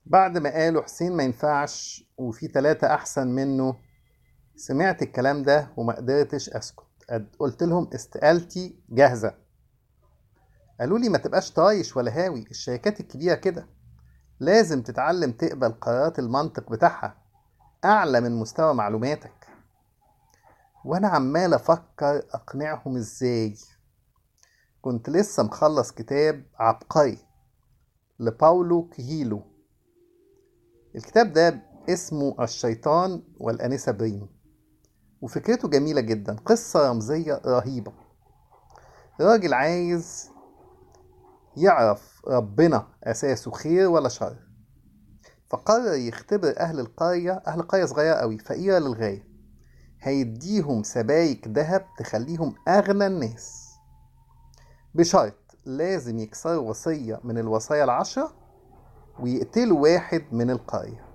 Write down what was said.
بعد ما قالوا حسين ما ينفعش وفي تلاتة أحسن منه سمعت الكلام ده وما قدرتش أسكت قد- قلت لهم استقالتي جاهزة قالوا لي ما تبقاش طايش ولا هاوي الشركات الكبيرة كده لازم تتعلم تقبل قرارات المنطق بتاعها أعلى من مستوى معلوماتك وأنا عمال أفكر أقنعهم إزاي كنت لسه مخلص كتاب عبقري لباولو كهيلو الكتاب ده اسمه الشيطان والأنسة بريم وفكرته جميلة جدا قصة رمزية رهيبة راجل عايز يعرف ربنا أساسه خير ولا شر فقرر يختبر أهل القرية أهل قرية صغيرة أوي فقيرة للغاية هيديهم سبايك ذهب تخليهم أغنى الناس بشرط لازم يكسروا وصية من الوصايا العشرة ويقتلوا واحد من القرية